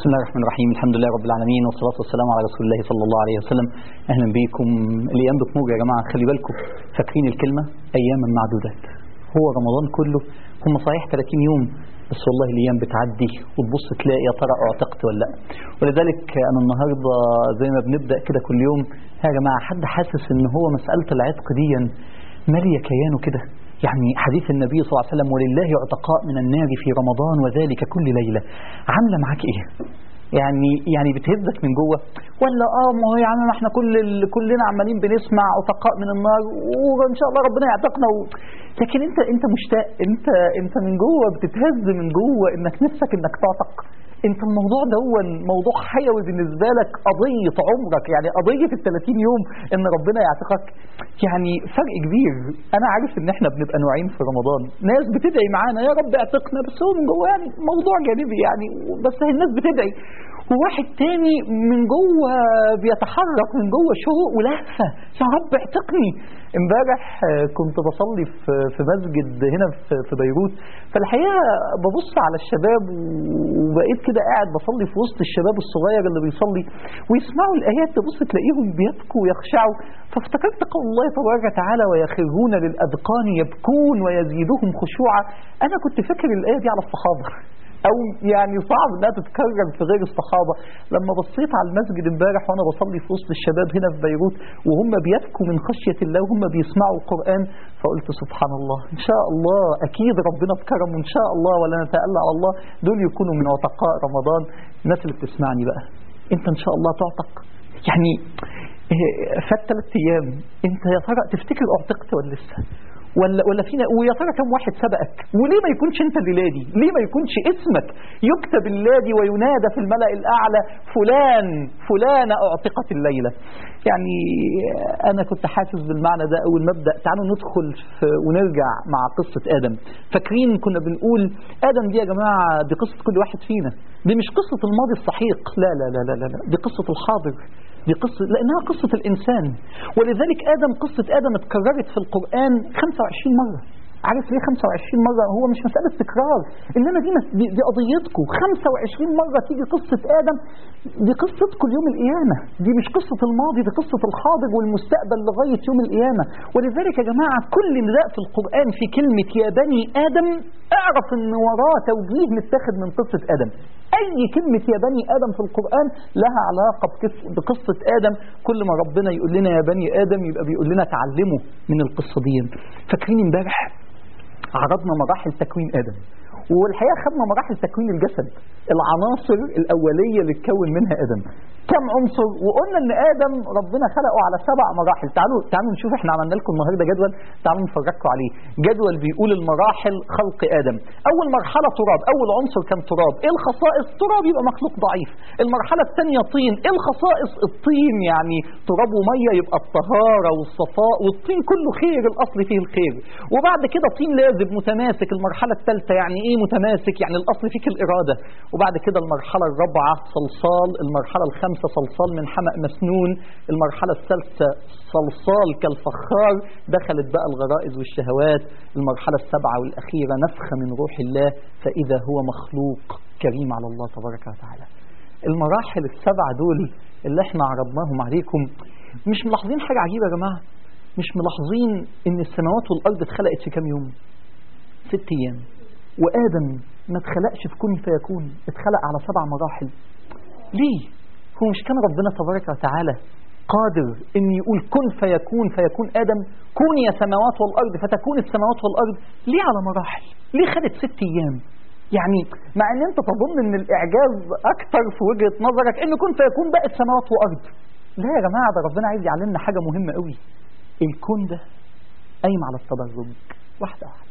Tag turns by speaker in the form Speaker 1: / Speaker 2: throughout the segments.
Speaker 1: بسم الله الرحمن الرحيم الحمد لله رب العالمين والصلاة والسلام على رسول الله صلى الله عليه وسلم أهلا بكم الأيام بتمر يا جماعة خلي بالكم فاكرين الكلمة أياما معدودات هو رمضان كله هم صحيح 30 يوم بس والله الأيام بتعدي وتبص تلاقي يا ترى اعتقت ولا لا ولذلك أنا النهاردة زي ما بنبدأ كده كل يوم يا جماعة حد حاسس إن هو مسألة العتق دي مالية كيانه كده يعني حديث النبي صلى الله عليه وسلم ولله عتقاء من النار في رمضان وذلك كل ليلة عاملة معاك ايه يعني يعني بتهزك من جوه ولا اه ما هو يعني ما احنا كل ال- كلنا عمالين بنسمع عتقاء من النار وان شاء الله ربنا يعتقنا و... لكن انت انت مشتاق انت انت من جوه بتتهز من جوه انك نفسك انك تعتق انت الموضوع ده هو موضوع حيوي بالنسبه لك قضيه عمرك يعني قضيه ال 30 يوم ان ربنا يعتقك يعني فرق كبير انا عارف ان احنا بنبقى نوعين في رمضان ناس بتدعي معانا يا رب اعتقنا بس هو من جوه يعني موضوع جانبي يعني بس الناس بتدعي وواحد تاني من جوه بيتحرك من جوه شوق ولهفه يا رب اعتقني امبارح آه، كنت بصلي في في مسجد هنا في في بيروت فالحقيقه ببص على الشباب وبقيت كده قاعد بصلي في وسط الشباب الصغير اللي بيصلي ويسمعوا الايات تبص تلاقيهم بيبكوا ويخشعوا فافتكرت قول الله تبارك وتعالى ويخرون للاذقان يبكون ويزيدهم خشوعا انا كنت فاكر الايه دي على الصحابه او يعني صعب انها تتكرر في غير الصحابه لما بصيت على المسجد امبارح وانا بصلي في وسط الشباب هنا في بيروت وهم بيبكوا من خشيه الله وهم بيسمعوا القران فقلت سبحان الله ان شاء الله اكيد ربنا بكرم ان شاء الله ولا نتألى على الله دول يكونوا من عتقاء رمضان الناس اللي بتسمعني بقى انت ان شاء الله تعتق يعني إيه، فات ثلاث ايام انت يا ترى تفتكر اعتقت ولا لسه ولا ولا فينا ويا ترى كم واحد سبقك وليه ما يكونش انت الليله دي ليه ما يكونش اسمك يكتب الليله دي وينادى في الملأ الاعلى فلان فلانه اعتقت الليله يعني انا كنت حاسس بالمعنى ده اول ما ابدا تعالوا ندخل في ونرجع مع قصه ادم فاكرين كنا بنقول ادم دي يا جماعه دي قصه كل واحد فينا دي مش قصه الماضي السحيق لا لا لا لا لا, لا. دي قصه الحاضر دي قصة لأنها قصة الإنسان ولذلك آدم قصة آدم اتكررت في القرآن 25 مرة عارف ليه 25 مرة هو مش مسألة تكرار إنما دي, مس... دي, دي قضيتكم 25 مرة تيجي قصة آدم دي قصتكم يوم القيامة دي مش قصة الماضي دي قصة الحاضر والمستقبل لغاية يوم القيامة ولذلك يا جماعة كل نداء في القرآن في كلمة يا بني آدم اعرف إن وراه توجيه متاخد من قصة آدم أي كلمة يا بني آدم في القرآن لها علاقة بكس- بقصة آدم كل ما ربنا يقول لنا يا بني آدم يبقى بيقول لنا تعلموا من القصة دي فاكرين امبارح عرضنا مراحل تكوين آدم والحقيقة خدنا مراحل تكوين الجسد العناصر الأولية اللي اتكون منها آدم كم عنصر وقلنا ان ادم ربنا خلقه على سبع مراحل تعالوا تعالوا نشوف احنا عملنا لكم النهارده جدول تعالوا نفرجكم عليه جدول بيقول المراحل خلق ادم اول مرحله تراب اول عنصر كان تراب ايه الخصائص تراب يبقى مخلوق ضعيف المرحله الثانيه طين ايه الخصائص الطين يعني تراب وميه يبقى الطهاره والصفاء والطين كله خير الاصل فيه الخير وبعد كده طين لازب متماسك المرحله الثالثه يعني ايه متماسك يعني الاصل فيك الاراده وبعد كده المرحله الرابعه صلصال المرحله الخامسه صلصال من حمأ مسنون المرحله الثالثه صلصال كالفخار دخلت بقى الغرائز والشهوات المرحله السابعه والاخيره نفخه من روح الله فاذا هو مخلوق كريم على الله تبارك وتعالى المراحل السبعه دول اللي احنا عرضناهم عليكم مش ملاحظين حاجه عجيبه يا جماعه مش ملاحظين ان السماوات والارض اتخلقت في كام يوم ست ايام وادم ما اتخلقش في كن فيكون اتخلق على سبع مراحل ليه هو مش كان ربنا تبارك وتعالى قادر ان يقول كن فيكون فيكون ادم كون يا سماوات والارض فتكون السماوات والارض ليه على مراحل ليه خدت ست ايام يعني مع ان انت تظن ان الاعجاز اكتر في وجهه نظرك ان كن فيكون بقت سماوات وارض لا يا جماعه ده ربنا عايز يعلمنا حاجه مهمه قوي الكون ده قايم على التدرج واحده واحده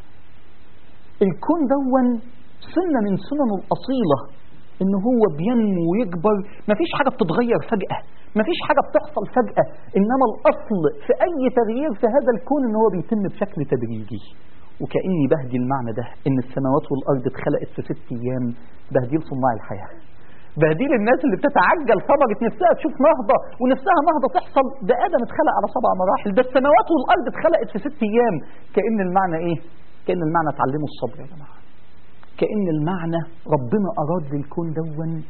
Speaker 1: الكون دون سنة من سننه الأصيلة إن هو بينمو ويكبر مفيش حاجة بتتغير فجأة مفيش حاجة بتحصل فجأة إنما الأصل في أي تغيير في هذا الكون إن هو بيتم بشكل تدريجي وكأني بهدي المعنى ده إن السماوات والأرض اتخلقت في ست أيام بهديل صناع الحياة بهديل الناس اللي بتتعجل ثمرة نفسها تشوف نهضة ونفسها نهضة تحصل ده آدم اتخلق على سبع مراحل ده السماوات والأرض اتخلقت في ست أيام كأن المعنى إيه؟ كأن المعنى تعلموا الصبر يا جماعة كأن المعنى ربنا أراد للكون دون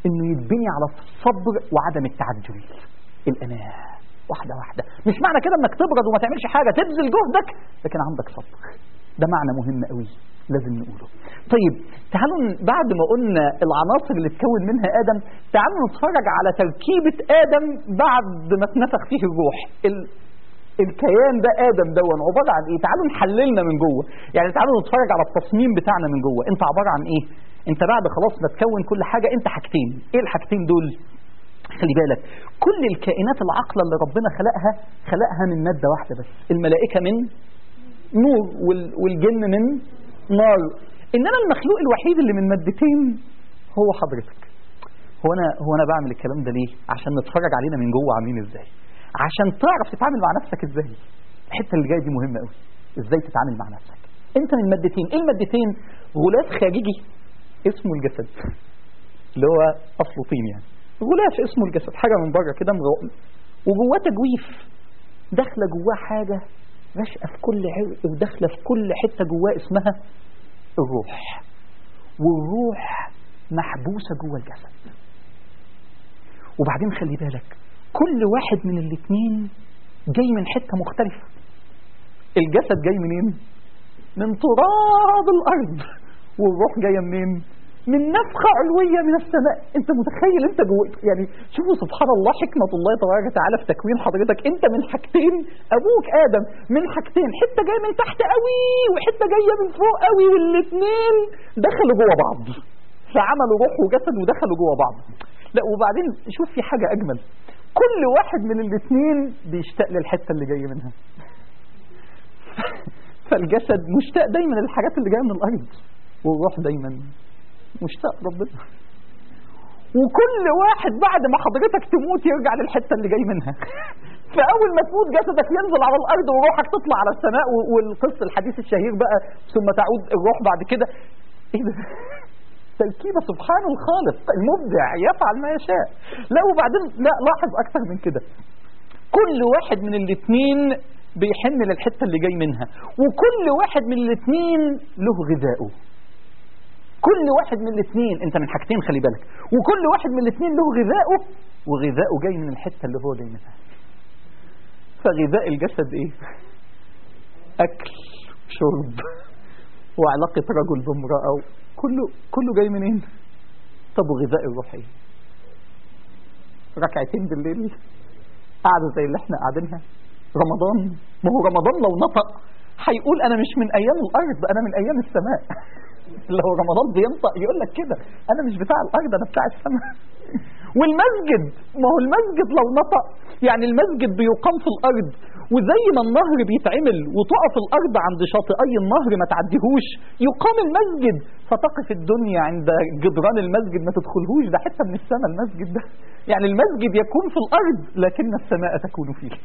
Speaker 1: انه يتبني على الصبر وعدم التعجل الاناه واحده واحده مش معنى كده انك تبرد وما تعملش حاجه تبذل جهدك لكن عندك صبر ده معنى مهم قوي لازم نقوله طيب تعالوا ن- بعد ما قلنا العناصر اللي تكون منها ادم تعالوا نتفرج على تركيبه ادم بعد ما اتنفخ فيه الروح ال... الكيان ده ادم دون عباره عن ايه تعالوا نحللنا من جوه يعني تعالوا نتفرج على التصميم بتاعنا من جوه انت عباره عن ايه انت بعد خلاص ما تكون كل حاجه انت حاجتين ايه الحاجتين دول خلي بالك كل الكائنات العاقله اللي ربنا خلقها خلقها من ماده واحده بس الملائكه من نور وال- والجن من نار انما المخلوق الوحيد اللي من مادتين هو حضرتك هو انا هو انا بعمل الكلام ده ليه عشان نتفرج علينا من جوه عاملين ازاي عشان تعرف تتعامل مع نفسك ازاي الحته اللي جايه دي مهمه قوي ازاي تتعامل مع نفسك انت من مادتين ايه المادتين غلاف خارجي اسمه الجسد اللي هو اصله طين يعني غلاف اسمه الجسد حاجه من بره كده مغ... وجواه تجويف داخله جواه حاجه راشقه في كل عرق وداخله في كل حته جواه اسمها الروح والروح محبوسه جوه الجسد وبعدين خلي بالك كل واحد من الاثنين جاي من حته مختلفه الجسد جاي منين من تراب الارض والروح جايه منين من نفخة علوية من السماء انت متخيل انت جوه يعني شوفوا سبحان الله حكمة الله تبارك وتعالى في تكوين حضرتك انت من حاجتين ابوك ادم من حاجتين حتة جاية من تحت قوي وحتة جاية من فوق قوي والاثنين دخلوا جوه بعض فعملوا روح وجسد ودخلوا جوه بعض لا وبعدين شوف في حاجة اجمل كل واحد من الاثنين بيشتاق للحتة اللي جاي منها فالجسد مشتاق دايما للحاجات اللي جايه من الارض والروح دايما مشتاق ربنا وكل واحد بعد ما حضرتك تموت يرجع للحته اللي جاي منها فاول ما تموت جسدك ينزل على الارض وروحك تطلع على السماء و- والقصه الحديث الشهير بقى ثم تعود الروح بعد كده ايه ده تركيبه سبحان الخالق المبدع يفعل ما يشاء لا وبعدين لا لاحظ اكتر من كده كل واحد من الاثنين بيحن للحته اللي جاي منها وكل واحد من الاثنين له غذائه كل واحد من الاثنين انت من حاجتين خلي بالك وكل واحد من الاثنين له غذائه وغذائه جاي من الحته اللي هو جاي منها فغذاء الجسد ايه اكل شرب وعلاقه رجل بامراه كله كله جاي منين طب وغذاء الروح ايه ركعتين بالليل قاعده زي اللي احنا قاعدينها رمضان ما هو رمضان لو نطق هيقول انا مش من ايام الارض انا من ايام السماء لو رمضان بينطق يقول لك كده انا مش بتاع الارض انا بتاع السماء والمسجد ما هو المسجد لو نطق يعني المسجد بيقام في الارض وزي ما النهر بيتعمل وتقف الارض عند شاطئي النهر ما تعديهوش يقام المسجد فتقف الدنيا عند جدران المسجد ما تدخلهوش ده حته من السماء المسجد ده يعني المسجد يكون في الارض لكن السماء تكون فيه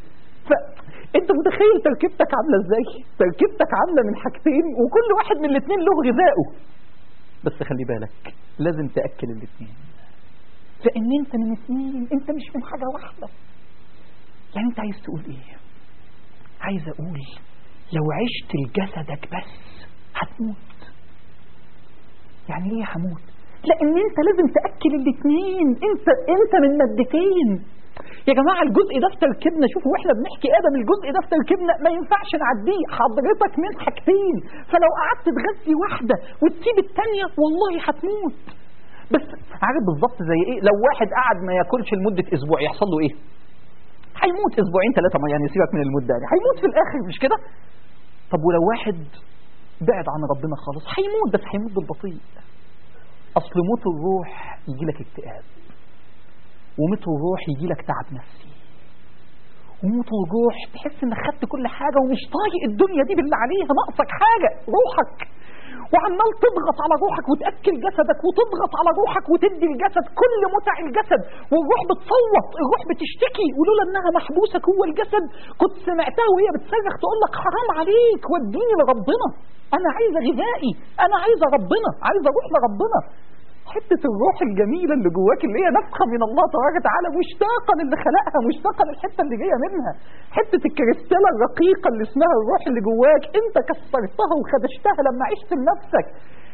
Speaker 1: فانت متخيل تركيبتك عامله ازاي تركيبتك عامله من حاجتين وكل واحد من الاثنين له غذائه بس خلي بالك لازم تاكل الاثنين لان انت من اثنين انت مش من حاجه واحده يعني انت عايز تقول ايه عايز اقول لو عشت لجسدك بس هتموت يعني ليه هموت لان انت لازم تاكل الاثنين انت انت من مادتين يا جماعة الجزء ده في تركيبنا شوفوا واحنا بنحكي ادم الجزء ده في تركيبنا ما ينفعش نعديه حضرتك من حاجتين فلو قعدت تغذي واحدة وتسيب التانية والله هتموت بس عارف بالظبط زي ايه لو واحد قعد ما ياكلش لمدة اسبوع يحصل له ايه هيموت اسبوعين ثلاثة ما يعني سيبك من المدة يعني هيموت في الاخر مش كده طب ولو واحد بعد عن ربنا خالص هيموت بس هيموت بالبطيء اصل موت الروح يجي لك اكتئاب وموت الروح يجي لك تعب نفسي وموت الروح تحس انك خدت كل حاجه ومش طايق الدنيا دي باللي عليها ناقصك حاجه روحك وعمال تضغط على روحك وتاكل جسدك وتضغط على روحك وتدي الجسد كل متع الجسد والروح بتصوت الروح بتشتكي ولولا انها محبوسه جوه الجسد كنت سمعتها وهي بتصرخ تقول لك حرام عليك وديني لربنا انا عايزه غذائي انا عايزه ربنا عايزه اروح لربنا حتة الروح الجميلة اللي جواك اللي هي نفخة من الله تبارك وتعالى مشتاقة للي خلقها مشتاقة للحتة اللي جاية منها حتة الكريستالة الرقيقة اللي اسمها الروح اللي جواك انت كسرتها وخدشتها لما عشت لنفسك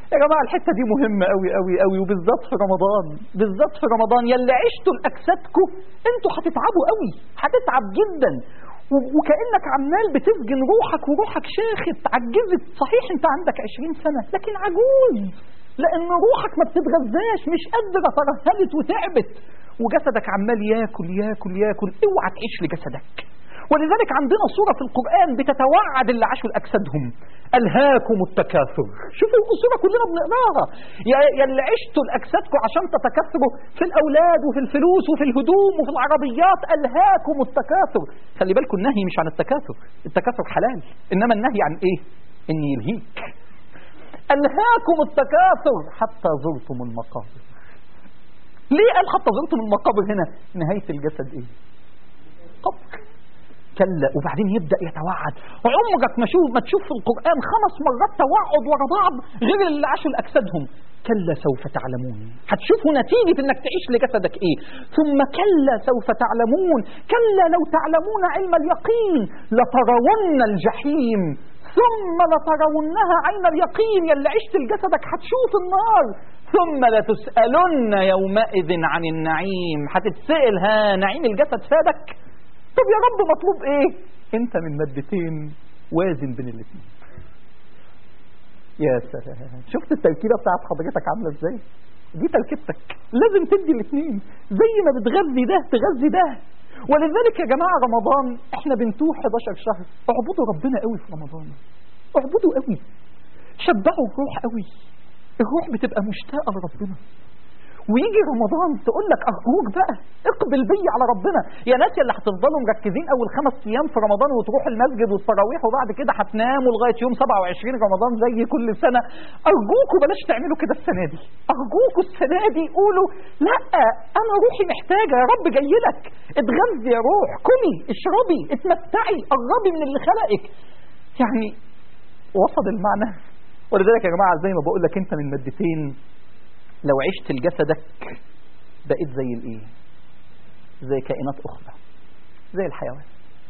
Speaker 1: يا جماعة الحتة دي مهمة قوي قوي قوي وبالذات في رمضان بالذات في رمضان يلي عشتوا لأجسادكم انتوا هتتعبوا قوي هتتعب جدا و- وكأنك عمال بتسجن روحك وروحك شاخت عجزت صحيح انت عندك عشرين سنة لكن عجوز لأن روحك ما بتتغذاش مش قادرة ترهلت وتعبت وجسدك عمال ياكل ياكل ياكل اوعى تعيش لجسدك ولذلك عندنا صورة في القرآن بتتوعد اللي عاشوا لأجسادهم ألهاكم التكاثر شوفوا الصورة كلنا بنقراها يا يا اللي عشتوا لأجسادكم عشان تتكاثروا في الأولاد وفي الفلوس وفي الهدوم وفي العربيات ألهاكم التكاثر خلي بالكم النهي مش عن التكاثر التكاثر حلال إنما النهي عن إيه إن يلهيك ألهاكم التكاثر حتى زرتم المقابر ليه قال حتى زرتم المقابر هنا نهاية الجسد إيه قبر كلا وبعدين يبدأ يتوعد عمرك ما شوف ما تشوف في القرآن خمس مرات توعد ورا بعض غير اللي عاشوا لأجسادهم كلا سوف تعلمون هتشوفوا نتيجة انك تعيش لجسدك ايه ثم كلا سوف تعلمون كلا لو تعلمون علم اليقين لترون الجحيم ثم لترونها عين اليقين يلي عشت لجسدك هتشوف النار ثم لتسألن يومئذ عن النعيم هتتسأل ها نعيم الجسد فادك طب يا رب مطلوب ايه انت من مادتين وازن بين الاثنين يا سلام شفت التركيبه بتاعت حضرتك عامله ازاي دي تركيبتك لازم تدي الاثنين زي ما بتغذي ده تغذي ده ولذلك يا جماعه رمضان احنا بنتوه 11 شهر اعبدوا ربنا قوي في رمضان اعبدوا قوي شبعوا الروح قوي الروح بتبقى مشتاقه لربنا ويجي رمضان تقول لك ارجوك بقى اقبل بي على ربنا يا ناس اللي هتفضلوا مركزين اول خمس ايام في رمضان وتروح المسجد والتراويح وبعد كده هتناموا لغايه يوم 27 رمضان زي كل سنه ارجوكوا بلاش تعملوا كده السنه دي ارجوكوا السنه دي قولوا لا انا روحي محتاجه يا رب جاي لك اتغذي يا روح كلي اشربي اتمتعي قربي من اللي خلقك يعني وصل المعنى ولذلك يا جماعه زي ما بقول لك انت من مادتين لو عشت لجسدك بقيت زي الايه زي كائنات اخرى زي الحيوان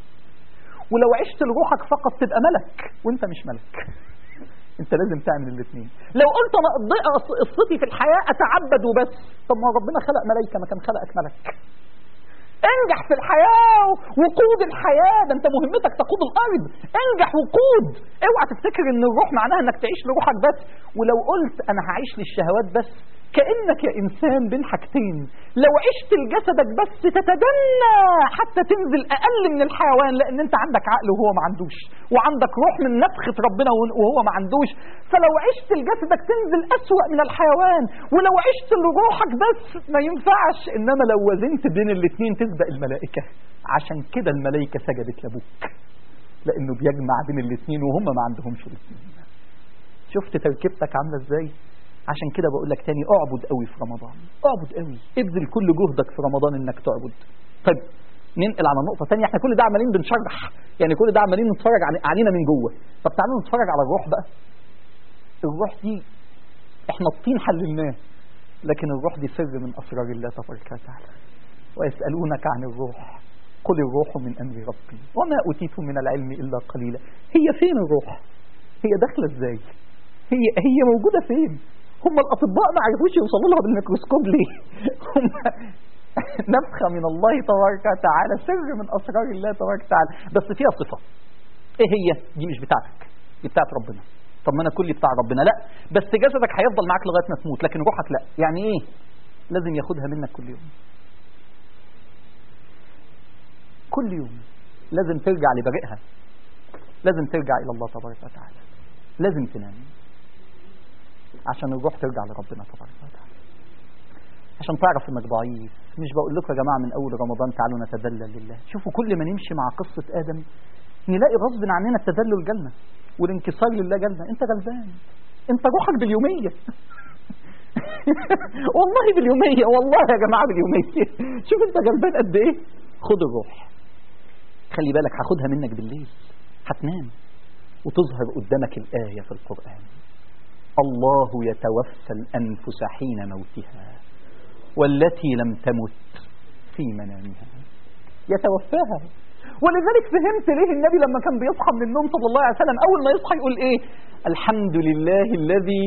Speaker 1: ولو عشت لروحك فقط تبقى ملك وانت مش ملك انت لازم تعمل الاثنين لو قلت انا اقضي قصتي في الحياه اتعبد وبس طب ما ربنا خلق ملائكه ما كان خلقك ملك انجح في الحياة وقود الحياة ده انت مهمتك تقود الارض انجح وقود اوعى تفتكر ان الروح معناها انك تعيش لروحك بس ولو قلت انا هعيش للشهوات بس كأنك يا إنسان بين حاجتين لو عشت لجسدك بس تتدنى حتى تنزل أقل من الحيوان لأن أنت عندك عقل وهو ما عندوش وعندك روح من نفخة ربنا وهو ما عندوش فلو عشت لجسدك تنزل أسوأ من الحيوان ولو عشت لروحك بس ما ينفعش إنما لو وزنت بين الاثنين تسبق الملائكة عشان كده الملائكة سجدت لأبوك لأنه بيجمع بين الاثنين وهم ما عندهمش الاثنين شفت تركيبتك عاملة ازاي عشان كده بقول لك تاني اعبد قوي في رمضان اعبد قوي ابذل كل جهدك في رمضان انك تعبد طيب ننقل على نقطة تانية احنا كل ده عمالين بنشرح يعني كل ده عمالين نتفرج علينا من جوه طب تعالوا نتفرج على الروح بقى الروح دي احنا الطين حللناه لكن الروح دي سر من اسرار الله تبارك وتعالى ويسألونك عن الروح قل الروح من امر ربي وما اوتيتم من العلم الا قليلا هي فين الروح هي داخله ازاي هي هي موجوده فين هم الأطباء ما عرفوش يوصلوا لها بالميكروسكوب ليه هم نفخة من الله تبارك وتعالى سر من أسرار الله تبارك وتعالى بس فيها صفة إيه هي دي مش بتاعتك دي بتاعت ربنا طب ما أنا كلي بتاع ربنا لا بس جسدك هيفضل معاك لغاية ما تموت لكن روحك لا يعني إيه لازم ياخدها منك كل يوم كل يوم لازم ترجع لبرئها لازم ترجع إلى الله تبارك وتعالى لازم تنام عشان الروح ترجع لربنا تبارك وتعالى عشان تعرف انك ضعيف مش بقول لكم يا جماعه من اول رمضان تعالوا نتذلل لله شوفوا كل ما نمشي مع قصه ادم نلاقي غصب عننا التذلل جالنا والانكسار لله جالنا انت غلبان انت روحك باليوميه والله باليوميه والله يا جماعه باليوميه شوف انت غلبان قد ايه خد الروح خلي بالك هاخدها منك بالليل هتنام وتظهر قدامك الايه في القران الله يتوفى الأنفس حين موتها والتي لم تمت في منامها يتوفاها ولذلك فهمت ليه النبي لما كان بيصحى من النوم صلى الله عليه وسلم أول ما يصحى يقول إيه الحمد لله الذي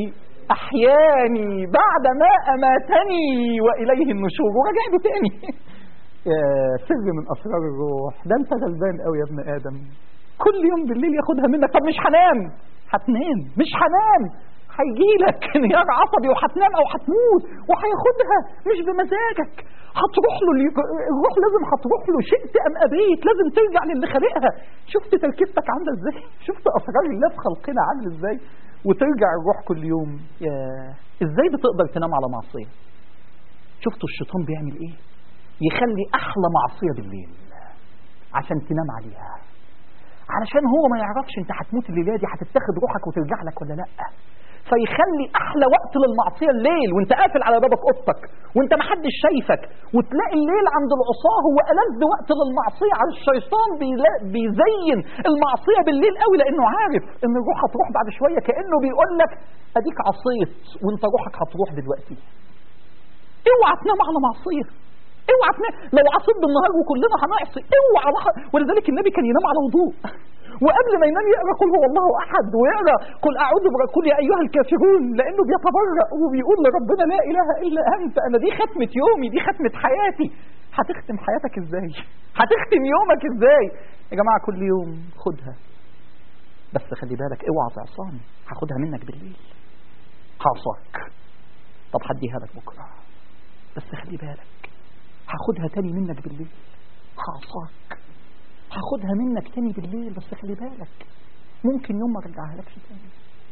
Speaker 1: أحياني بعد ما أماتني وإليه النشور ورجع له تاني يا سر من أسرار الروح ده أنت غلبان قوي يا ابن آدم كل يوم بالليل ياخدها منك طب مش هنام هتنام مش هنام هيجي لك انهيار عصبي وهتنام او هتموت وهياخدها مش بمزاجك هتروح له الروح لازم هتروح له شئت ام ابيت لازم ترجع للي خالقها شفت تركيبتك عامله ازاي شفت اسرار الله في خلقنا عامل ازاي وترجع الروح كل يوم يا ازاي بتقدر تنام على معصيه شفتوا الشيطان بيعمل ايه يخلي احلى معصيه بالليل عشان تنام عليها علشان هو ما يعرفش انت هتموت الليله دي هتتاخد روحك وترجع لك ولا لا فيخلي احلى وقت للمعصيه الليل وانت قافل على بابك اوضتك وانت ما حدش شايفك وتلاقي الليل عند العصاه هو ألذ وقت للمعصيه على الشيطان بيزين المعصيه بالليل قوي لانه عارف ان الروح هتروح بعد شويه كانه بيقول لك اديك عصيت وانت روحك هتروح دلوقتي اوعى تنام على معصيه اوعى تنام لو عصيت بالنهار وكلنا هنعصي اوعى ولذلك النبي كان ينام على وضوء وقبل ما ينام يقرا قل هو الله احد ويقرا قل اعوذ برسول يا ايها الكافرون لانه بيتبرأ وبيقول لربنا لا اله الا انت انا دي ختمه يومي دي ختمه حياتي هتختم حياتك ازاي هتختم يومك ازاي يا جماعه كل يوم خدها بس خلي بالك اوعى تعصاني هاخدها منك بالليل هعصاك طب هديها لك بكره بس خلي بالك هاخدها تاني منك بالليل هعصاك هاخدها منك تاني بالليل بس خلي بالك ممكن يوم ما ارجعها لكش تاني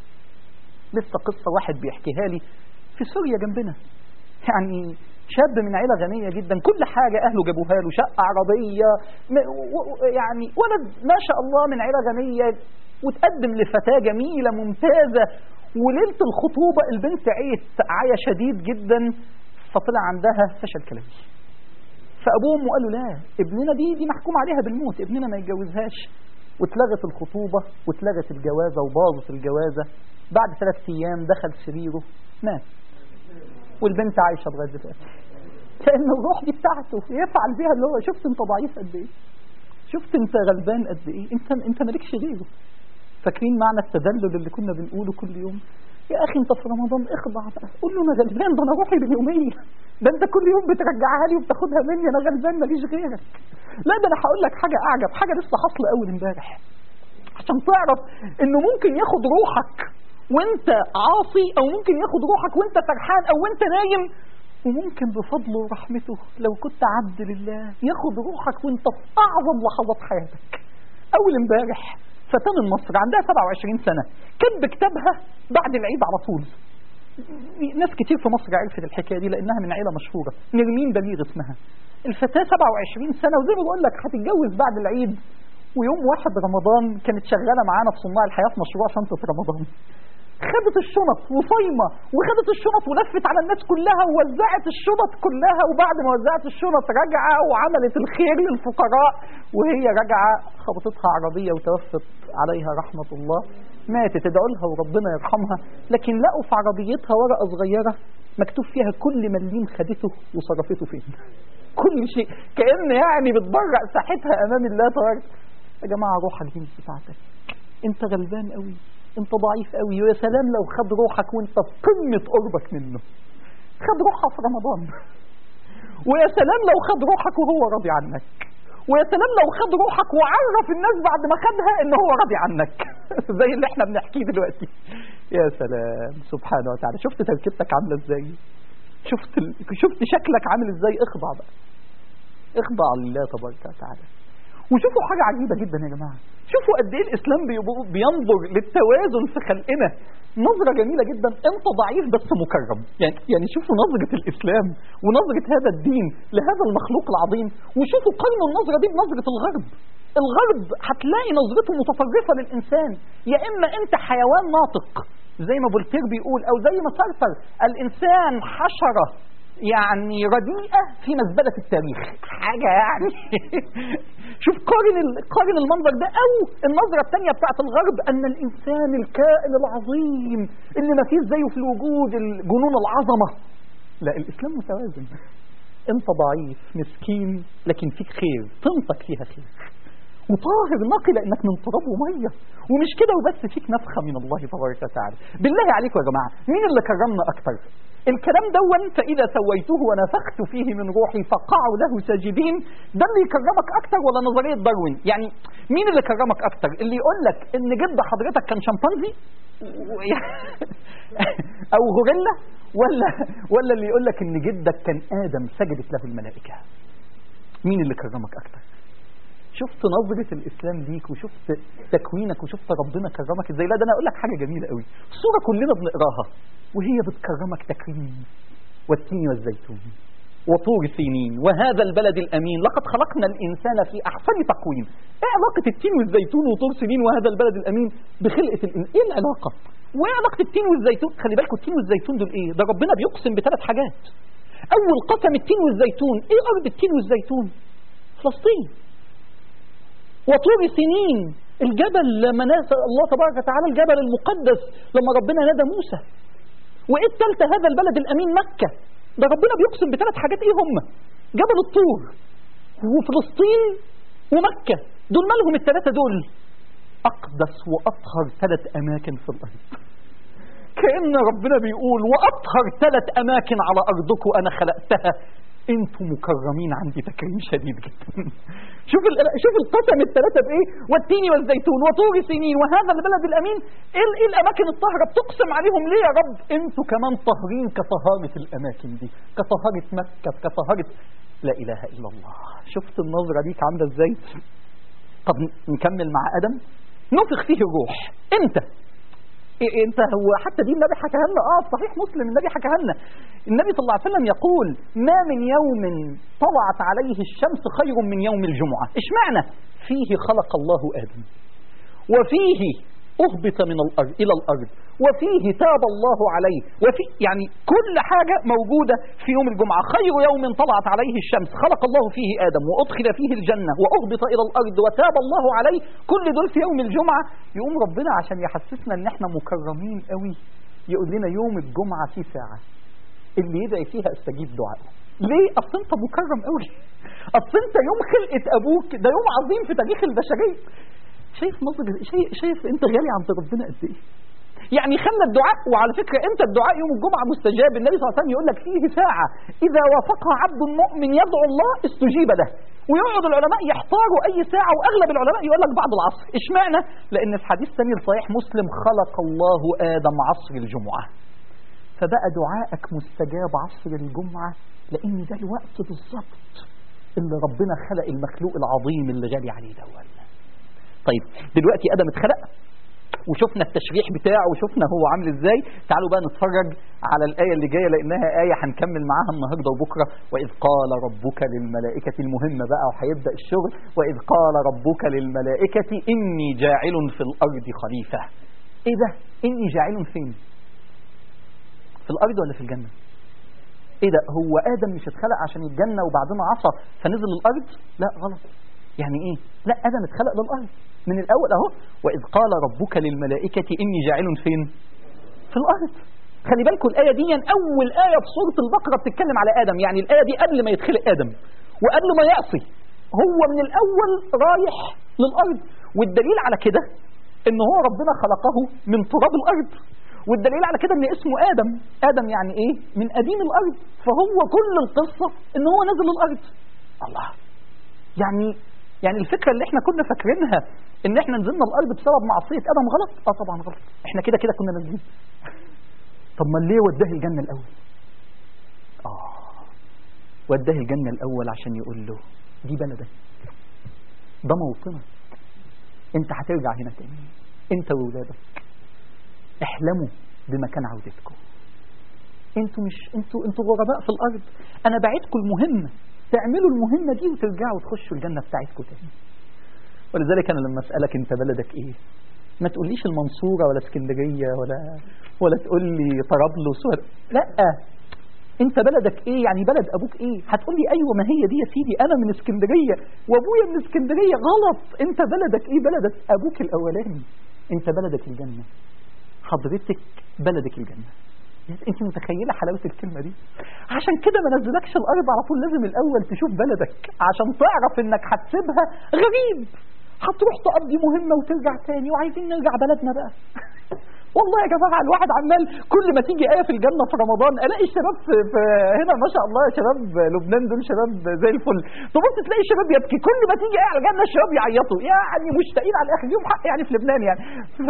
Speaker 1: لسه قصة واحد بيحكيها لي في سوريا جنبنا يعني شاب من عيلة غنية جدا كل حاجة أهله جابوها له شقة عربية يعني ولد ما شاء الله من عيلة غنية وتقدم لفتاة جميلة ممتازة وليلة الخطوبة البنت عيت عيا شديد جدا فطلع عندها فشل كلوي فابوه وامه قالوا لا ابننا دي دي محكوم عليها بالموت ابننا ما يتجوزهاش واتلغت الخطوبه واتلغت الجوازه وباظت الجوازه بعد ثلاث ايام دخل سريره مات والبنت عايشه لغايه دلوقتي لان الروح دي بتاعته يفعل بيها اللي هو شفت انت ضعيف قد ايه شفت انت غلبان قد ايه انت انت مالكش غيره فاكرين معنى التذلل اللي كنا بنقوله كل يوم يا اخي انت في رمضان اخضع بقى قول له انا غلبان ده انا روحي باليوميه ده انت كل يوم بترجعها لي وبتاخدها مني انا غلبان ماليش غيرك لا ده انا هقول لك حاجه اعجب حاجه لسه حاصله اول امبارح عشان تعرف انه ممكن ياخد روحك وانت عاصي او ممكن ياخد روحك وانت فرحان او وانت نايم وممكن بفضله ورحمته لو كنت عبد لله ياخد روحك وانت في اعظم لحظات حياتك اول امبارح فتاة من مصر عندها 27 سنة كتب كتابها بعد العيد على طول ناس كتير في مصر عرفت الحكاية دي لأنها من عيلة مشهورة نرمين بليغ اسمها الفتاة 27 سنة وزي ما بقول لك هتتجوز بعد العيد ويوم واحد رمضان كانت شغالة معانا في صناع الحياة في مشروع شنطة رمضان خدت الشنط وصايمة وخدت الشنط ولفت على الناس كلها ووزعت الشنط كلها وبعد ما وزعت الشنط رجعة وعملت الخير للفقراء وهي راجعة خبطتها عربية وتوفت عليها رحمة الله ماتت ادعوا لها وربنا يرحمها لكن لقوا في عربيتها ورقة صغيرة مكتوب فيها كل مليم خدته وصرفته فين كل شيء كأن يعني بتبرأ ساحتها أمام الله تبارك يا جماعة روح الهيمس بتاعتك انت غلبان قوي انت ضعيف قوي ويا سلام لو خد روحك وانت في قمة قربك منه خد روحها في رمضان ويا سلام لو خد روحك وهو راضي عنك ويا سلام لو خد روحك وعرف الناس بعد ما خدها ان هو راضي عنك زي اللي احنا بنحكيه دلوقتي يا سلام سبحانه وتعالى شفت تركيبتك عامله ازاي شفت ال... شفت شكلك عامل ازاي اخضع بقى اخضع لله تبارك وتعالى وشوفوا حاجة عجيبة جدا يا جماعة شوفوا قد ايه الاسلام بينظر للتوازن في خلقنا نظرة جميلة جدا انت ضعيف بس مكرم يعني يعني شوفوا نظرة الاسلام ونظرة هذا الدين لهذا المخلوق العظيم وشوفوا قارنوا النظرة دي بنظرة الغرب الغرب هتلاقي نظرته متطرفة للإنسان يا إما أنت حيوان ناطق زي ما بولتير بيقول أو زي ما سارتر الإنسان حشرة يعني رديئة في مزبلة التاريخ حاجة يعني شوف قارن قارن المنظر ده أو النظرة الثانية بتاعت الغرب أن الإنسان الكائن العظيم اللي ما فيش زيه في الوجود الجنون العظمة لا الإسلام متوازن أنت ضعيف مسكين لكن فيك خير طنطك فيها خير وطاهر نقي لانك من تراب وميه ومش كده وبس فيك نفخه من الله تبارك وتعالى بالله عليكم يا جماعه مين اللي كرمنا اكتر الكلام دون فاذا سويته ونفخت فيه من روحي فقعوا له ساجدين ده اللي يكرمك اكتر ولا نظريه داروين يعني مين اللي كرمك اكتر اللي يقول لك ان جد حضرتك كان شمبانزي او غوريلا ولا ولا اللي يقول لك ان جدك كان ادم سجدت له الملائكه مين اللي كرمك اكتر شفت نظرة الإسلام ليك وشفت تكوينك وشفت ربنا كرمك إزاي لا ده أنا أقول لك حاجة جميلة قوي الصورة كلنا بنقراها وهي بتكرمك تكريم والتين والزيتون وطور سينين وهذا البلد الأمين لقد خلقنا الإنسان في أحسن تقويم إيه علاقة التين والزيتون وطور سينين وهذا البلد الأمين بخلقة الإنسان إيه العلاقة وإيه علاقة التين والزيتون خلي بالكم التين والزيتون دول إيه ده ربنا بيقسم بثلاث حاجات أول قسم التين والزيتون إيه أرض التين والزيتون فلسطين وطور سنين الجبل لما نادى الله تبارك وتعالى الجبل المقدس لما ربنا نادى موسى وايه الثالثه هذا البلد الامين مكه ده ربنا بيقسم بثلاث حاجات ايه هم جبل الطور وفلسطين ومكه دول مالهم الثلاثه دول اقدس واطهر ثلاث اماكن في الارض كأن ربنا بيقول وأطهر ثلاث أماكن على أرضكم أنا خلقتها انتم مكرمين عندي تكريم شديد جدا شوف ال... شوف القسم الثلاثه بايه والتين والزيتون وطور سنين وهذا البلد الامين ايه, إيه الاماكن الطاهره بتقسم عليهم ليه يا رب انتوا كمان طاهرين كطهاره الاماكن دي كطهاره مكه كطهاره لا اله الا الله شفت النظره ديك عامله ازاي طب نكمل مع ادم نفخ فيه الروح امتى إيه انت هو حتى دي النبي حكاها لنا اه صحيح مسلم النبي حكاها لنا النبي صلى الله عليه وسلم يقول ما من يوم طلعت عليه الشمس خير من يوم الجمعة اشمعنى فيه خلق الله آدم وفيه أهبط من الأرض إلى الأرض وفيه تاب الله عليه وفي يعني كل حاجة موجودة في يوم الجمعة خير يوم طلعت عليه الشمس خلق الله فيه آدم وأدخل فيه الجنة وأهبط إلى الأرض وتاب الله عليه كل دول في يوم الجمعة يقوم ربنا عشان يحسسنا إن إحنا مكرمين قوي يقول لنا يوم الجمعة في ساعة اللي يدعي فيها استجيب دعائه ليه اصل انت مكرم قوي اصل انت يوم خلقه ابوك ده يوم عظيم في تاريخ البشريه شايف نظر شايف, شايف انت غالي عند ربنا قد ايه يعني خلى الدعاء وعلى فكرة انت الدعاء يوم الجمعة مستجاب النبي صلى الله عليه وسلم يقول لك فيه ساعة إذا وافقها عبد مؤمن يدعو الله استجيب له ويقعد العلماء يحتاروا أي ساعة وأغلب العلماء يقول لك بعد العصر اشمعنى لأن في حديث ثاني صحيح مسلم خلق الله آدم عصر الجمعة فبقى دعائك مستجاب عصر الجمعة لأن ده الوقت بالظبط اللي ربنا خلق المخلوق العظيم اللي غالي عليه دول طيب دلوقتي آدم اتخلق وشفنا التشريح بتاعه وشفنا هو عامل ازاي تعالوا بقى نتفرج على الآية اللي جاية لأنها آية هنكمل معاها النهاردة وبكرة وإذ قال ربك للملائكة المهمة بقى وهيبدأ الشغل وإذ قال ربك للملائكة إني جاعل في الأرض خليفة إيه ده إني جاعل فين في الأرض ولا في الجنة إيه ده هو آدم مش اتخلق عشان الجنة وبعدين عصى فنزل الأرض لا غلط يعني إيه لا آدم اتخلق للأرض من الأول أهو وإذ قال ربك للملائكة إني جاعل فين في الأرض خلي بالكم الآية دي أول آية في سورة البقرة بتتكلم على آدم يعني الآية دي قبل ما يتخلق آدم وقبل ما يعصي هو من الأول رايح للأرض والدليل على كده إن هو ربنا خلقه من تراب الأرض والدليل على كده ان اسمه ادم ادم يعني ايه من قديم الارض فهو كل القصة ان هو نزل الارض الله يعني يعني الفكرة اللي احنا كنا فاكرينها ان احنا نزلنا الارض بسبب معصية ادم غلط اه طبعا غلط احنا كده كده كنا نازلين طب ما ليه وداه الجنة الاول اه وداه الجنة الاول عشان يقول له دي بلدك ده موطنك انت هترجع هنا تاني انت وولادك احلموا بمكان عودتكم انتوا مش انتوا انتوا غرباء في الارض انا بعتكم المهمه تعملوا المهمه دي وترجعوا تخشوا الجنه بتاعتكم تاني ولذلك انا لما اسالك انت بلدك ايه ما تقوليش المنصوره ولا اسكندريه ولا ولا تقول لي طرابلس ولا لا انت بلدك ايه يعني بلد ابوك ايه هتقول لي ايوه ما هي دي يا سيدي انا من اسكندريه وابويا من اسكندريه غلط انت بلدك ايه بلدك ابوك الاولاني انت بلدك الجنه حضرتك بلدك الجنة انت متخيلة حلاوة الكلمة دي عشان كده ما نزلكش الارض على طول لازم الاول تشوف بلدك عشان تعرف انك هتسيبها غريب هتروح تقضي مهمة وترجع تاني وعايزين نرجع بلدنا بقى والله يا جماعة الواحد عمال كل ما تيجي آية في الجنة في رمضان ألاقي الشباب في, في هنا ما شاء الله شباب لبنان دول شباب زي الفل تبص تلاقي الشباب يبكي كل ما تيجي آية على الجنة الشباب يعيطوا يعني مشتاقين على الآخر ليهم حق يعني في لبنان يعني ف...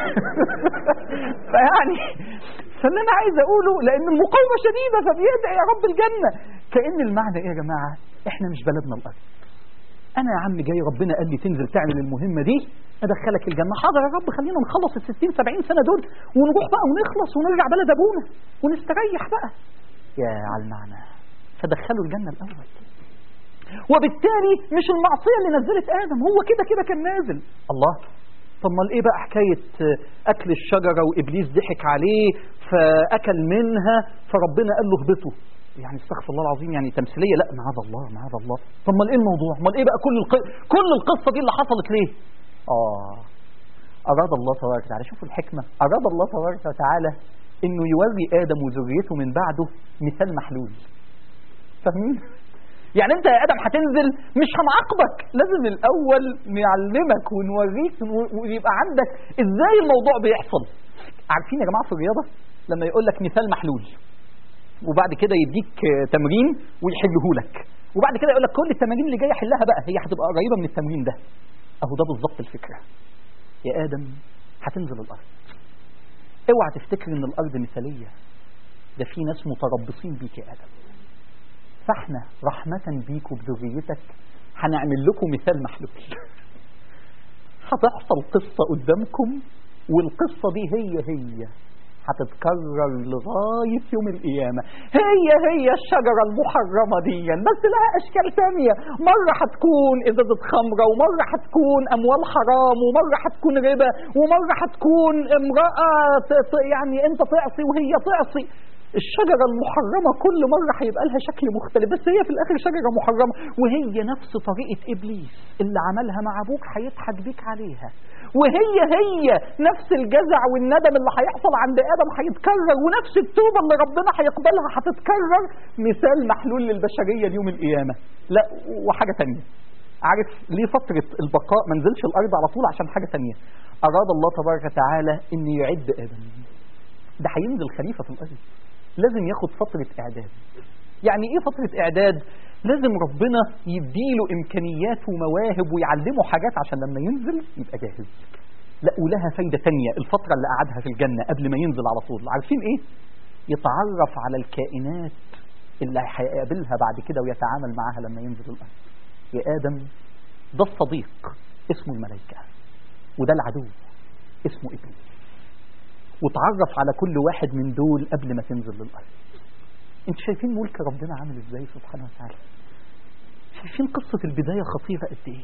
Speaker 1: فيعني فاللي أنا عايز أقوله لأن المقاومة شديدة فبيدعي يا رب الجنة كأن المعنى إيه يا جماعة إحنا مش بلدنا الأرض انا يا عم جاي ربنا قال لي تنزل تعمل المهمه دي ادخلك الجنه حاضر يا رب خلينا نخلص ال 60 70 سنه دول ونروح بقى ونخلص ونرجع بلد ابونا ونستريح بقى يا على المعنى فدخلوا الجنه الاول وبالتالي مش المعصيه اللي نزلت ادم هو كده كده كان نازل الله طب امال ايه بقى حكايه اكل الشجره وابليس ضحك عليه فاكل منها فربنا قال له اهبطوا يعني استغفر الله العظيم يعني تمثيليه لا معاذ الله معاذ الله طب امال ايه الموضوع امال ايه بقى كل الق... كل القصه دي اللي حصلت ليه اه اراد الله تبارك وتعالى شوفوا الحكمه اراد الله تبارك وتعالى انه يوري ادم وذريته من بعده مثال محلول فاهمين يعني انت يا ادم هتنزل مش هنعاقبك لازم الاول نعلمك ونوريك ويبقى عندك ازاي الموضوع بيحصل عارفين يا جماعه في الرياضه لما يقول لك مثال محلول وبعد كده يديك تمرين ويحله لك وبعد كده يقول لك كل التمارين اللي جايه حلها بقى هي هتبقى قريبه من التمرين ده اهو ده بالظبط الفكره يا ادم هتنزل الارض اوعى تفتكر ان الارض مثاليه ده في ناس متربصين بيك يا ادم فاحنا رحمه بيك وبذريتك هنعمل لكم مثال محلول هتحصل قصه قدامكم والقصه دي هي هي هتتكرر لغاية يوم القيامة هي هي الشجرة المحرمة دي بس لها أشكال ثانية مرة هتكون إزازة خمرة ومرة هتكون أموال حرام ومرة هتكون ربا ومرة هتكون امرأة يعني أنت تعصي وهي تعصي الشجرة المحرمة كل مرة هيبقى لها شكل مختلف بس هي في الآخر شجرة محرمة وهي نفس طريقة إبليس اللي عملها مع أبوك هيضحك بيك عليها وهي هي نفس الجزع والندم اللي هيحصل عند آدم هيتكرر ونفس التوبة اللي ربنا هيقبلها هتتكرر مثال محلول للبشرية ليوم القيامة لا وحاجة تانية عارف ليه فترة البقاء ما نزلش الأرض على طول عشان حاجة تانية أراد الله تبارك وتعالى أن يعد آدم ده هينزل خليفة في الأرض لازم ياخد فترة إعداد يعني إيه فترة إعداد لازم ربنا يديله إمكانيات ومواهب ويعلمه حاجات عشان لما ينزل يبقى جاهز لا ولها فايدة تانية الفترة اللي قعدها في الجنة قبل ما ينزل على طول عارفين إيه يتعرف على الكائنات اللي هيقابلها بعد كده ويتعامل معاها لما ينزل الأرض يا آدم ده الصديق اسمه الملائكة وده العدو اسمه إبليس وتعرف على كل واحد من دول قبل ما تنزل للأرض انتوا شايفين ملك ربنا عامل ازاي سبحانه وتعالى شايفين قصة البداية خطيرة قد ايه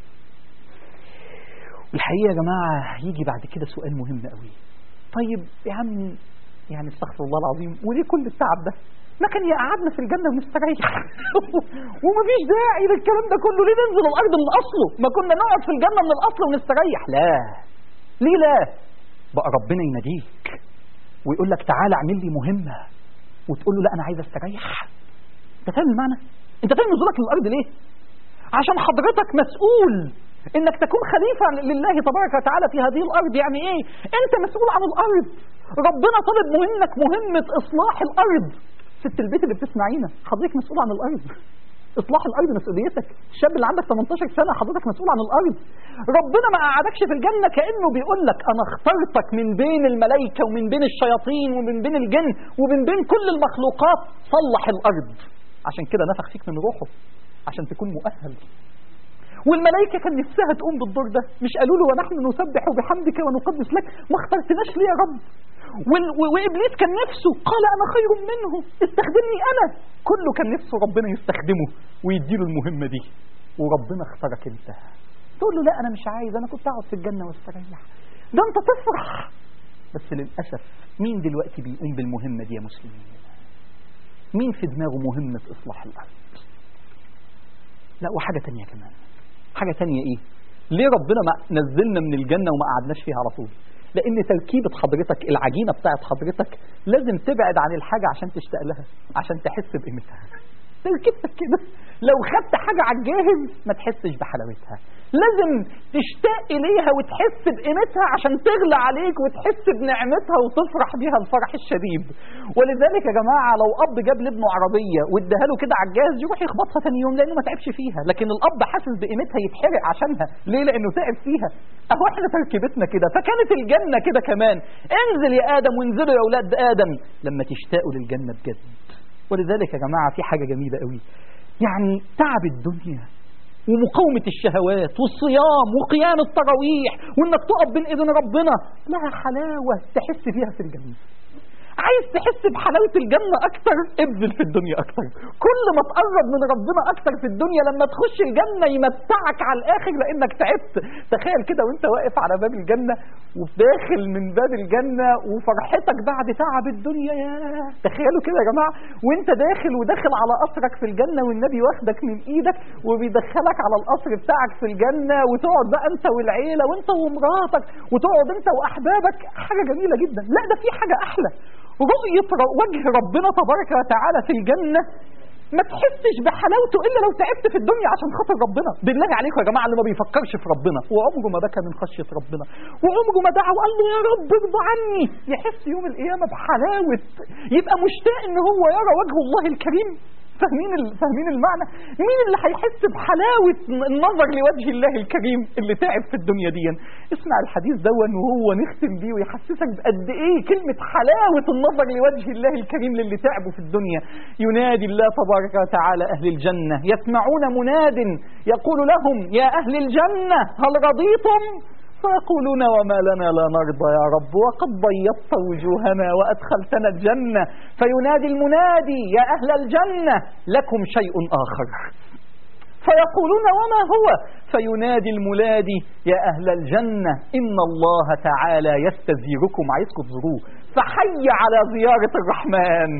Speaker 1: والحقيقة يا جماعة يجي بعد كده سؤال مهم قوي طيب يا عم يعني استغفر الله العظيم وليه كل التعب ده ما كان يقعدنا في الجنة ونستريح ومفيش داعي للكلام ده كله ليه ننزل الأرض من أصله ما كنا نقعد في الجنة من الأصل ونستريح لا ليه لا بقى ربنا يناديك ويقول لك تعالى اعمل لي مهمة وتقول له لا أنا عايز استريح أنت فاهم المعنى؟ أنت فاهم نزولك للأرض ليه؟ عشان حضرتك مسؤول انك تكون خليفة لله تبارك وتعالى في هذه الارض يعني ايه انت مسؤول عن الارض ربنا طلب منك مهمة اصلاح الارض ست البيت اللي بتسمعينا حضرتك مسؤول عن الارض اصلاح الارض مسؤوليتك الشاب اللي عندك 18 سنه حضرتك مسؤول عن الارض ربنا ما قعدكش في الجنه كانه بيقول لك انا اخترتك من بين الملائكه ومن بين الشياطين ومن بين الجن ومن بين كل المخلوقات صلح الارض عشان كده نفخ فيك من روحه عشان تكون مؤهل والملائكة كان نفسها تقوم بالدور ده مش قالوا له ونحن نسبح بحمدك ونقدس لك ما اخترتناش ليه يا رب وإبليس كان نفسه قال أنا خير منه استخدمني أنا كله كان نفسه ربنا يستخدمه ويديله المهمة دي وربنا اختارك انت تقول له لا أنا مش عايز أنا كنت أقعد في الجنة واستريح ده أنت تفرح بس للأسف مين دلوقتي بيقوم بالمهمة دي يا مسلمين مين في دماغه مهمة إصلاح الأرض لا وحاجة تانية كمان حاجة تانية إيه ليه ربنا ما نزلنا من الجنة وما قعدناش فيها على طول لأن تركيبة حضرتك العجينة بتاعت حضرتك لازم تبعد عن الحاجة عشان تشتاق لها عشان تحس بقيمتها تركيبتك كده لو خدت حاجة على الجاهز ما تحسش بحلاوتها لازم تشتاق إليها وتحس بقيمتها عشان تغلى عليك وتحس بنعمتها وتفرح بيها الفرح الشديد ولذلك يا جماعة لو أب جاب لابنه عربية واداها له كده على الجهاز يروح يخبطها ثاني يوم لأنه ما تعبش فيها لكن الأب حاسس بقيمتها يتحرق عشانها ليه لأنه تعب فيها أهو احنا تركيبتنا كده فكانت الجنة كده كمان انزل يا آدم وانزلوا يا أولاد آدم لما تشتاقوا للجنة بجد ولذلك يا جماعة في حاجة جميلة قوي يعني تعب الدنيا ومقاومة الشهوات والصيام وقيام التراويح وانك تقف بين ايدين ربنا لها حلاوة تحس فيها في الجنة عايز تحس بحلاوة الجنة أكتر ابذل في الدنيا أكتر كل ما تقرب من ربنا أكتر في الدنيا لما تخش الجنة يمتعك على الآخر لأنك تعبت تخيل كده وانت واقف على باب الجنة وداخل من باب الجنة وفرحتك بعد تعب الدنيا يا تخيلوا كده يا جماعة وانت داخل وداخل على قصرك في الجنة والنبي واخدك من ايدك وبيدخلك على القصر بتاعك في الجنة وتقعد بقى انت والعيلة وانت ومراتك وتقعد انت واحبابك حاجة جميلة جدا لا ده في حاجة احلى رؤية وجه ربنا تبارك وتعالى في الجنة ما تحسش بحلاوته الا لو تعبت في الدنيا عشان خاطر ربنا بالله عليكم يا جماعه اللي ما بيفكرش في ربنا وعمره ما بكى من خشيه ربنا وعمره ما دعا وقال له يا رب ارضى عني يحس يوم القيامه بحلاوه يبقى مشتاق ان هو يرى وجه الله الكريم فاهمين فاهمين المعنى مين اللي هيحس بحلاوه النظر لوجه الله الكريم اللي تعب في الدنيا دي اسمع الحديث دون وهو نختم بيه ويحسسك بقد ايه كلمه حلاوه النظر لوجه الله الكريم للي تعبوا في الدنيا ينادي الله تبارك وتعالى اهل الجنه يسمعون مناد يقول لهم يا اهل الجنه هل رضيتم فيقولون وما لنا لا نرضى يا رب وقد بيضت وجوهنا وأدخلتنا الجنة فينادي المنادي يا أهل الجنة لكم شيء آخر فيقولون وما هو فينادي المنادي يا أهل الجنة إن الله تعالى يستزيركم عايزكم تزوروه فحي على زيارة الرحمن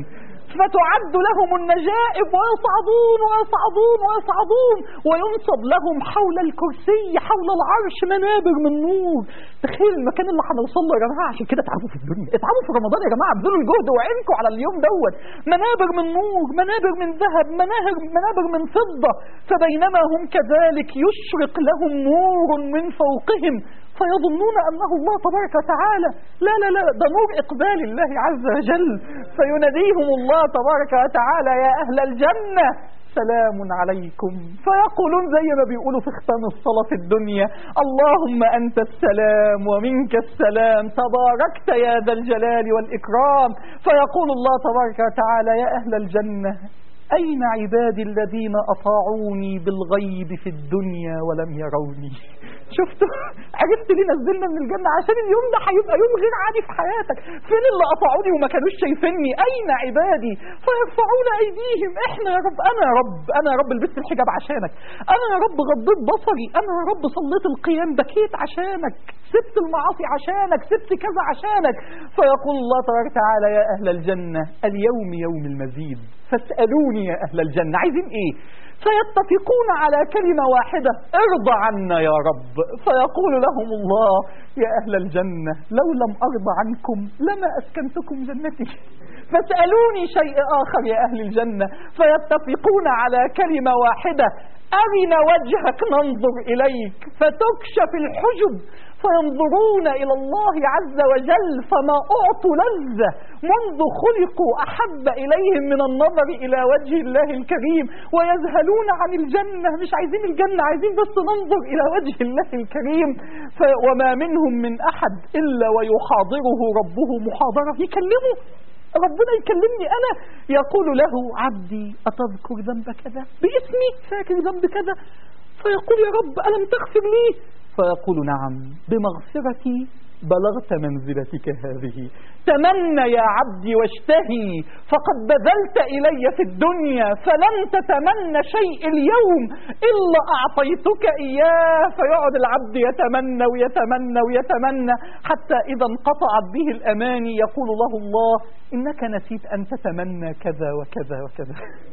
Speaker 1: فتعد لهم النجائب ويصعدون ويصعدون ويصعدون وينصب لهم حول الكرسي حول العرش منابر من نور تخيل المكان اللي هنوصل له يا جماعه عشان كده اتعبوا في الدنيا اتعبوا في رمضان يا جماعه ابذلوا الجهد وعينكم على اليوم دوت منابر من نور منابر من ذهب منابر منابر من فضه فبينما هم كذلك يشرق لهم نور من فوقهم فيظنون أنه الله تبارك وتعالى لا لا لا ده نور إقبال الله عز وجل فيناديهم الله تبارك وتعالى يا أهل الجنة سلام عليكم فيقولون زي ما بيقولوا في ختام الصلاة في الدنيا اللهم أنت السلام ومنك السلام تباركت يا ذا الجلال والإكرام فيقول الله تبارك وتعالى يا أهل الجنة أين عبادي الذين أطاعوني بالغيب في الدنيا ولم يروني شفتوا عرفت ليه نزلنا من الجنة عشان اليوم ده هيبقى يوم غير عادي في حياتك فين اللي أطاعوني وما كانوش شايفيني أين عبادي فيرفعون أيديهم إحنا يا رب أنا يا رب أنا يا رب لبست الحجاب عشانك أنا يا رب غضيت بصري أنا يا رب صليت القيام بكيت عشانك سبت المعاصي عشانك سبت كذا عشانك فيقول الله تبارك وتعالى يا أهل الجنة اليوم يوم المزيد فاسألوني يا أهل الجنة عايزين إيه فيتفقون على كلمة واحدة ارضى عنا يا رب فيقول لهم الله يا أهل الجنة لو لم أرضى عنكم لما أسكنتكم جنتي فاسألوني شيء آخر يا أهل الجنة فيتفقون على كلمة واحدة أرنا وجهك ننظر إليك فتكشف الحجب فينظرون إلى الله عز وجل فما أعطوا لذة منذ خلقوا أحب إليهم من النظر إلى وجه الله الكريم ويذهلون عن الجنة مش عايزين الجنة عايزين بس ننظر إلى وجه الله الكريم وما منهم من أحد إلا ويحاضره ربه محاضرة يكلمه ربنا يكلمني أنا يقول له عبدي أتذكر ذنب كذا باسمي فاكر ذنب كذا فيقول يا رب ألم تغفر لي فيقول نعم بمغفرتي بلغت منزلتك هذه تمنى يا عبدي واشتهي فقد بذلت إلي في الدنيا فلن تتمنى شيء اليوم إلا أعطيتك إياه فيقعد العبد يتمنى ويتمنى ويتمنى حتى إذا انقطعت به الأماني يقول له الله إنك نسيت أن تتمنى كذا وكذا وكذا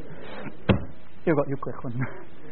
Speaker 1: إيه رأيكم يا أخوانا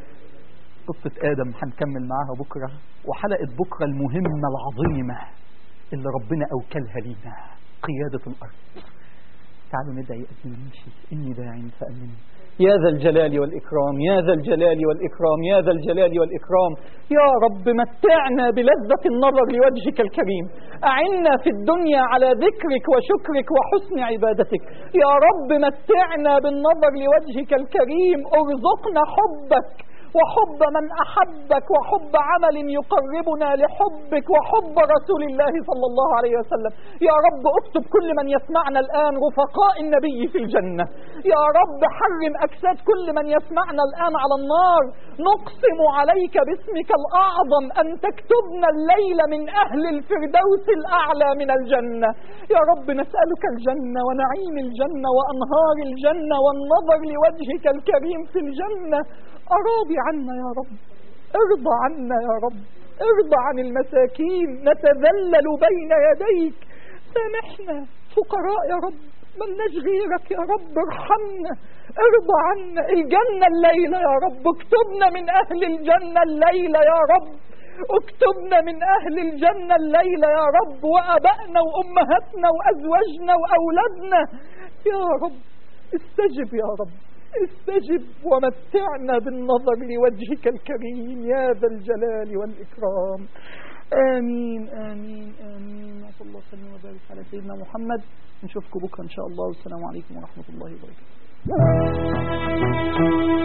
Speaker 1: قصة آدم هنكمل معاها بكرة وحلقة بكرة المهمة العظيمة اللي ربنا أوكلها لينا قيادة الأرض تعالوا ندعي قبل ما نمشي إني داع فأمني يا ذا الجلال والإكرام يا ذا الجلال والإكرام يا ذا الجلال والإكرام يا رب متعنا بلذة النظر لوجهك الكريم أعنا في الدنيا على ذكرك وشكرك وحسن عبادتك يا رب متعنا بالنظر لوجهك الكريم ارزقنا حبك وحب من أحبك وحب عمل يقربنا لحبك وحب رسول الله صلى الله عليه وسلم يا رب اكتب كل من يسمعنا الآن رفقاء النبي في الجنة يا رب حرم أجساد كل من يسمعنا الآن على النار نقسم عليك باسمك الأعظم أن تكتبنا الليل من أهل الفردوس الأعلى من الجنة يا رب نسألك الجنة ونعيم الجنة وأنهار الجنة والنظر لوجهك الكريم في الجنة أراضي عنا يا رب ارضى عنا يا رب ارضى عن المساكين نتذلل بين يديك سامحنا فقراء يا رب ملناش غيرك يا رب ارحمنا ارضى عنا الجنة الليلة يا رب اكتبنا من أهل الجنة الليلة يا رب اكتبنا من أهل الجنة الليلة يا رب وأبائنا وأمهاتنا وأزواجنا وأولادنا يا رب استجب يا رب استجب ومتعنا بالنظر لوجهك الكريم يا ذا الجلال والإكرام آمين آمين آمين وصلى الله وسلم وبارك على سيدنا محمد نشوفكم بكرة إن شاء الله والسلام عليكم ورحمة الله وبركاته